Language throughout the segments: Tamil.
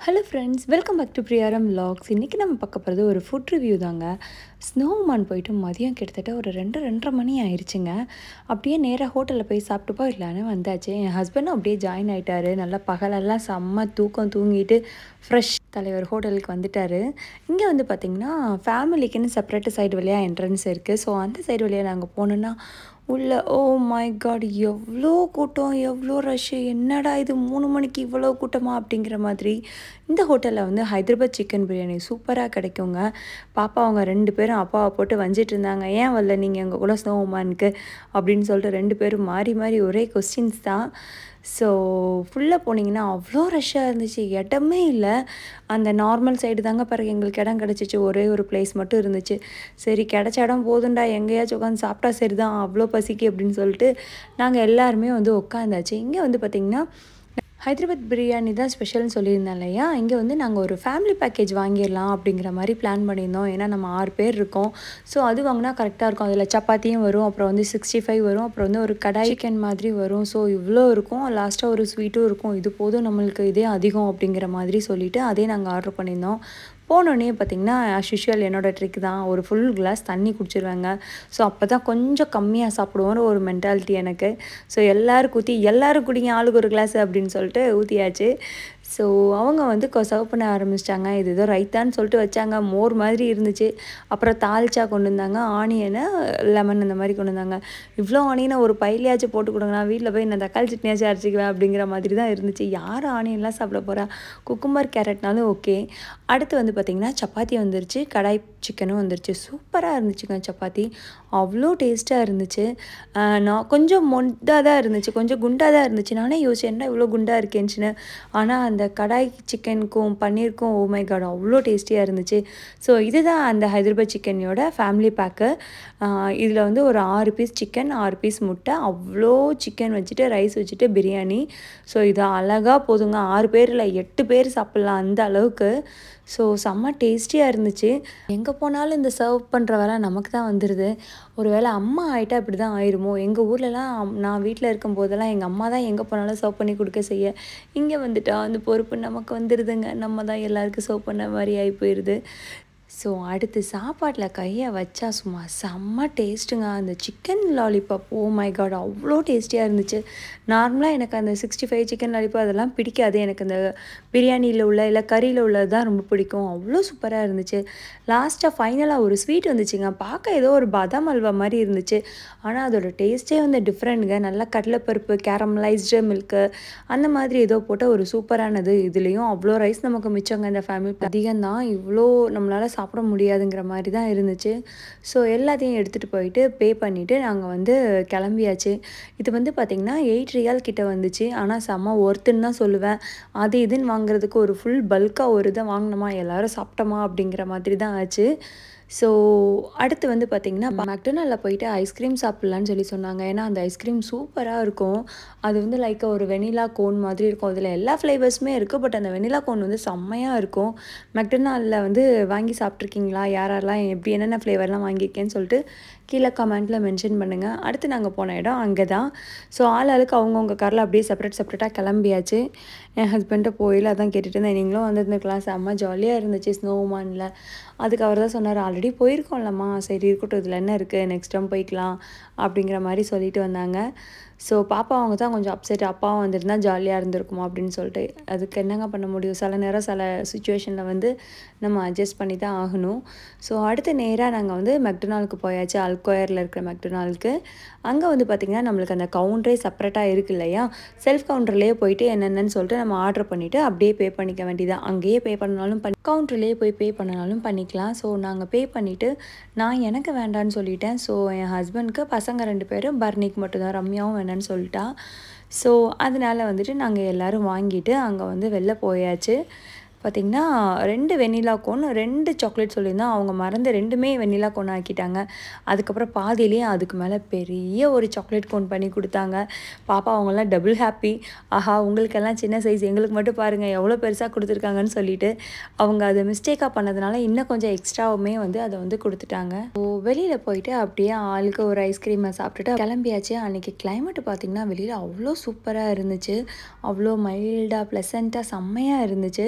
hello friends welcome back to பிரியாரம் வ்ளாக்ஸ் இன்றைக்கி நம்ம பார்க்க போகிறது ஒரு ஃபுட் ரிவ்யூ தாங்க ஸ்னோமான் போயிட்டு மதியம் கிட்டத்தட்ட ஒரு ரெண்டு ரெண்டரை மணி ஆயிடுச்சுங்க அப்படியே நேராக ஹோட்டலில் போய் சாப்பிட்டு போயிடலான்னு வந்தாச்சு என் ஹஸ்பண்டும் அப்படியே ஜாயின் ஆகிட்டாரு நல்லா பகலெல்லாம் செம்ம தூக்கம் தூங்கிட்டு ஃப்ரெஷ் தலைவர் ஹோட்டலுக்கு வந்துட்டார் இங்கே வந்து பார்த்திங்கன்னா ஃபேமிலிக்குன்னு செப்பரேட் சைடு வழியாக என்ட்ரன்ஸ் இருக்குது ஸோ அந்த சைடு வழியாக நாங்கள் போனோன்னா உள்ள ஓ மை காட் எவ்வளோ கூட்டம் எவ்வளோ ரஷ்ஷு என்னடா இது மூணு மணிக்கு இவ்வளோ கூட்டமா அப்படிங்கிற மாதிரி இந்த ஹோட்டலில் வந்து ஹைதராபாத் சிக்கன் பிரியாணி சூப்பராக கிடைக்குங்க பாப்பா அவங்க ரெண்டு பேரும் அப்பாவை போட்டு வஞ்சிட்டு இருந்தாங்க ஏன் வரல நீங்கள் எங்கள் கூட ஸ்னோமானுக்கு அப்படின்னு சொல்லிட்டு ரெண்டு பேரும் மாறி மாறி ஒரே கொஸ்டின்ஸ் தான் ஸோ ஃபுல்லாக போனீங்கன்னா அவ்வளோ ரஷ்ஷாக இருந்துச்சு இடமே இல்லை அந்த நார்மல் சைடு தாங்க பிறகு எங்களுக்கு இடம் கிடச்சிச்சு ஒரே ஒரு பிளேஸ் மட்டும் இருந்துச்சு சரி கிடச்ச இடம் போதும்டா எங்கேயாச்சும் உட்காந்து சாப்பிட்டா சரி தான் அவ்வளோ பசிக்கு அப்படின்னு சொல்லிட்டு நாங்கள் எல்லாருமே வந்து உட்காந்தாச்சு இங்கே வந்து பார்த்திங்கன்னா ஹைதராபாத் பிரியாணி தான் ஸ்பெஷல்னு சொல்லியிருந்தேன் இல்லையா இங்கே வந்து நாங்கள் ஒரு ஃபேமிலி பேக்கேஜ் வாங்கிடலாம் அப்படிங்கிற மாதிரி பிளான் பண்ணியிருந்தோம் ஏன்னா நம்ம ஆறு பேர் இருக்கோம் ஸோ அது வாங்கினா கரெக்டாக இருக்கும் அதில் சப்பாத்தியும் வரும் அப்புறம் வந்து சிக்ஸ்டி ஃபைவ் வரும் அப்புறம் வந்து ஒரு கடாய் சிக்கன் மாதிரி வரும் ஸோ இவ்வளோ இருக்கும் லாஸ்ட்டாக ஒரு ஸ்வீட்டும் இருக்கும் இது போதும் நம்மளுக்கு இதே அதிகம் அப்படிங்கிற மாதிரி சொல்லிவிட்டு அதே நாங்கள் ஆர்டர் பண்ணியிருந்தோம் போனோடனே பார்த்திங்கன்னா ஆஸ் யூஷுவல் என்னோடய ட்ரிக் தான் ஒரு ஃபுல் கிளாஸ் தண்ணி குடிச்சிருவேங்க ஸோ அப்போ தான் கொஞ்சம் கம்மியாக சாப்பிடுவோன்னு ஒரு மென்டாலிட்டி எனக்கு ஸோ எல்லோரும் ஊற்றி எல்லோரும் குடிங்க ஆளுக்கு ஒரு கிளாஸ் அப்படின்னு சொல்லிட்டு ஊற்றியாச்சு ஸோ அவங்க வந்து சர்வ் பண்ண ஆரம்பிச்சிட்டாங்க இது ஏதோ ரைத்தான்னு சொல்லிட்டு வச்சாங்க மோர் மாதிரி இருந்துச்சு அப்புறம் தால்ச்சா கொண்டு வந்தாங்க ஆனியனை லெமன் அந்த மாதிரி கொண்டு வந்தாங்க இவ்வளோ ஆனியனை ஒரு பையிலையாச்சும் போட்டு கொடுங்க நான் வீட்டில் போய் நான் தக்காளி சட்னியாச்சும் அரைச்சிக்குவேன் அப்படிங்கிற மாதிரி தான் இருந்துச்சு யார் ஆனியன்லாம் சாப்பிட போகிறா குக்கும்பர் கேரட்னாலும் ஓகே அடுத்து வந்து பார்த்திங்கன்னா சப்பாத்தி வந்துருச்சு கடாய் சிக்கனும் வந்துருச்சு சூப்பராக இருந்துச்சுங்க சப்பாத்தி அவ்வளோ டேஸ்ட்டாக இருந்துச்சு நான் கொஞ்சம் மொண்டாக தான் இருந்துச்சு கொஞ்சம் குண்டாக தான் இருந்துச்சு நானே யோசிச்சேன்டா இவ்வளோ குண்டாக இருக்கேன்ச்சுன்னு ஆனால் அந்த கடாய் சிக்கனுக்கும் பன்னீருக்கும் ஓ மை காட் அவ்வளோ டேஸ்டியாக இருந்துச்சு ஸோ இதுதான் அந்த ஹைதராபாத் சிக்கனோட ஃபேமிலி பேக்கு இதில் வந்து ஒரு ஆறு பீஸ் சிக்கன் ஆறு பீஸ் முட்டை அவ்வளோ சிக்கன் வச்சுட்டு ரைஸ் வச்சுட்டு பிரியாணி ஸோ இது அழகாக போதுங்க ஆறு பேர் இல்லை எட்டு பேர் சாப்பிட்லாம் அந்த அளவுக்கு ஸோ செம்ம டேஸ்டியாக இருந்துச்சு எங்கே போனாலும் இந்த சர்வ் பண்ணுற வேலை நமக்கு தான் வந்துடுது ஒரு வேளை அம்மா ஆகிட்டா இப்படி தான் ஆயிருமோ எங்கள் ஊர்லலாம் நான் வீட்டில் இருக்கும் போதெல்லாம் எங்கள் அம்மா தான் எங்கே போனாலும் சர்வ் பண்ணி கொடுக்க செய்ய இங்கே வந்துட்டா அந்த பொறுப்பு நமக்கு வந்துடுதுங்க நம்ம தான் எல்லாருக்கும் சர்வ் பண்ண மாதிரி ஆகி போயிடுது ஸோ அடுத்து சாப்பாட்டில் கையை வச்சா சும்மா செம்ம டேஸ்ட்டுங்க அந்த chicken lollipop oh my god அவ்வளோ டேஸ்டியாக இருந்துச்சு நார்மலாக எனக்கு அந்த சிக்ஸ்டி ஃபைவ் சிக்கன் லாலிபாப் அதெல்லாம் பிடிக்காது எனக்கு அந்த பிரியாணியில் உள்ள இல்லை கறியில் உள்ளது தான் ரொம்ப பிடிக்கும் அவ்வளோ சூப்பராக இருந்துச்சு லாஸ்ட்டாக ஃபைனலாக ஒரு ஸ்வீட் வந்துச்சுங்க பார்க்க ஏதோ ஒரு பாதாம் அல்வா மாதிரி இருந்துச்சு ஆனால் அதோட டேஸ்ட்டே வந்து டிஃப்ரெண்ட்டுங்க நல்லா கடலைப்பருப்பு கேரமலைஸ்டு மில்க்கு அந்த மாதிரி ஏதோ போட்ட ஒரு சூப்பரானது இதுலேயும் அவ்வளோ ரைஸ் நமக்கு மிச்சங்க இந்த ஃபேமிலி அதிகம் தான் இவ்வளோ நம்மளால் சாப்பிட முடியாதுங்கிற மாதிரி தான் இருந்துச்சு ஸோ எல்லாத்தையும் எடுத்துகிட்டு போயிட்டு பே பண்ணிவிட்டு நாங்கள் வந்து கிளம்பியாச்சு இது வந்து பார்த்திங்கன்னா எயிட் ரியால் கிட்ட வந்துச்சு ஆனால் செம்ம ஒர்த்துன்னு தான் சொல்லுவேன் அது இதுன்னு வாங்குறதுக்கு ஒரு ஃபுல் பல்காக ஒரு இதை வாங்கினோமா எல்லோரும் சாப்பிட்டோமா அப்படிங்கிற மாதிரி தான் ஆச்சு ஸோ அடுத்து வந்து பார்த்திங்கன்னா மெக்டொனாலில் போயிட்டு ஐஸ்கிரீம் சாப்பிட்லான்னு சொல்லி சொன்னாங்க ஏன்னா அந்த ஐஸ்கிரீம் சூப்பராக இருக்கும் அது வந்து லைக் ஒரு வெனிலா கோன் மாதிரி இருக்கும் அதில் எல்லா ஃப்ளேவர்ஸுமே இருக்குது பட் அந்த வெனிலா கோன் வந்து செம்மையாக இருக்கும் மெக்டொனாலில் வந்து வாங்கி சாப்பிட்ருக்கீங்களா யாரெல்லாம் எப்படி என்னென்ன ஃப்ளேவர்லாம் வாங்கியிருக்கேன்னு சொல்லிட்டு கீழே கமெண்ட்டில் மென்ஷன் பண்ணுங்கள் அடுத்து நாங்கள் போன இடம் அங்கே தான் ஸோ ஆள் ஆளுக்கு அவங்கவுங்க காரில் அப்படியே செப்பரேட் செப்பரேட்டாக கிளம்பியாச்சு என் ஹஸ்பண்ட்டை போயில் அதான் கேட்டுட்டு இருந்தேன் நீங்களும் வந்திருந்துக்கலாம் செம்ம ஜாலியாக இருந்துச்சு ஸ்னோமானில் அதுக்கு அவர் தான் சொன்னார் ஆல்ரெடி போயிருக்கோம்லம்மா சரி இருக்கட்டும் இதில் என்ன இருக்குது நெக்ஸ்ட் டைம் போய்க்கலாம் அப்படிங்கிற மாதிரி சொல்லிட்டு வந்தாங்க ஸோ பாப்பா அவங்க தான் கொஞ்சம் அப்செட் அப்பாவும் வந்திருந்தா ஜாலியாக இருந்திருக்குமா அப்படின்னு சொல்லிட்டு அதுக்கு என்னங்க பண்ண முடியும் சில நேரம் சில சுச்சுவேஷனில் வந்து நம்ம அட்ஜஸ்ட் பண்ணி தான் ஆகணும் ஸோ அடுத்த நேராக நாங்கள் வந்து மெக்டொனாலுக்கு போயாச்சு அல்கோயரில் இருக்கிற மெக்டொனாலுக்கு அங்கே வந்து பார்த்திங்கன்னா நம்மளுக்கு அந்த கவுண்டரே செப்பரேட்டாக இருக்குது இல்லையா செல்ஃப் கவுண்டர்லேயே போயிட்டு என்னென்னு சொல்லிட்டு நம்ம ஆர்டர் பண்ணிவிட்டு அப்படியே பே பண்ணிக்க வேண்டியதான் அங்கேயே பே பண்ணாலும் பண்ணி கவுண்டர்லேயே போய் பே பண்ணனாலும் பண்ணிக்கலாம் ஸோ நாங்கள் பே பண்ணிவிட்டு நான் எனக்கு வேண்டான்னு சொல்லிட்டேன் ஸோ என் ஹஸ்பண்ட்க்கு பசங்க ரெண்டு பேரும் பர்னிக்கு மட்டும்தான் ரம்யாவும் வேண்டான்னு சொல்லிட்டா ஸோ அதனால் வந்துட்டு நாங்கள் எல்லோரும் வாங்கிட்டு அங்கே வந்து வெளில போயாச்சு பார்த்திங்கன்னா ரெண்டு வெண்ணிலா கோன் ரெண்டு சாக்லேட் சொல்லியிருந்தோம் அவங்க மறந்து ரெண்டுமே வெண்ணிலா கோன் ஆக்கிட்டாங்க அதுக்கப்புறம் பாதியிலேயே அதுக்கு மேலே பெரிய ஒரு சாக்லேட் கோன் பண்ணி கொடுத்தாங்க பாப்பா அவங்கெல்லாம் டபுள் ஹாப்பி ஆஹா உங்களுக்கெல்லாம் சின்ன சைஸ் எங்களுக்கு மட்டும் பாருங்கள் எவ்வளோ பெருசாக கொடுத்துருக்காங்கன்னு சொல்லிட்டு அவங்க அதை மிஸ்டேக்காக பண்ணதுனால இன்னும் கொஞ்சம் எக்ஸ்ட்ராவுமே வந்து அதை வந்து கொடுத்துட்டாங்க ஸோ வெளியில் போயிட்டு அப்படியே ஆளுக்கு ஒரு ஐஸ்கிரீமை சாப்பிட்டுட்டு கிளம்பியாச்சு அன்றைக்கி கிளைமேட் பார்த்திங்கன்னா வெளியில் அவ்வளோ சூப்பராக இருந்துச்சு அவ்வளோ மைல்டாக ப்ளசண்ட்டாக செம்மையாக இருந்துச்சு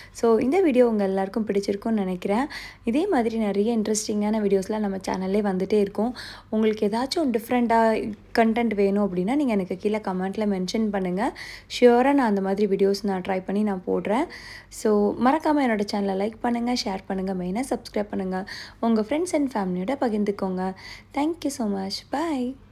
ஸோ இந்த வீடியோ உங்கள் எல்லாருக்கும் பிடிச்சிருக்கும்னு நினைக்கிறேன் இதே மாதிரி நிறைய இன்ட்ரெஸ்டிங்கான வீடியோஸ்லாம் நம்ம சேனல்லே வந்துகிட்டே இருக்கும் உங்களுக்கு ஏதாச்சும் டிஃப்ரெண்ட்டாக கண்டென்ட் வேணும் அப்படின்னா நீங்கள் எனக்கு கீழே கமெண்ட்டில் மென்ஷன் பண்ணுங்கள் ஷியோராக நான் அந்த மாதிரி வீடியோஸ் நான் ட்ரை பண்ணி நான் போடுறேன் ஸோ மறக்காமல் என்னோடய சேனலை லைக் பண்ணுங்கள் ஷேர் பண்ணுங்கள் மெயினாக சப்ஸ்கிரைப் பண்ணுங்கள் உங்கள் ஃப்ரெண்ட்ஸ் அண்ட் ஃபேமிலியோட பகிர்ந்துக்கோங்க தேங்க்யூ ஸோ மச் பாய்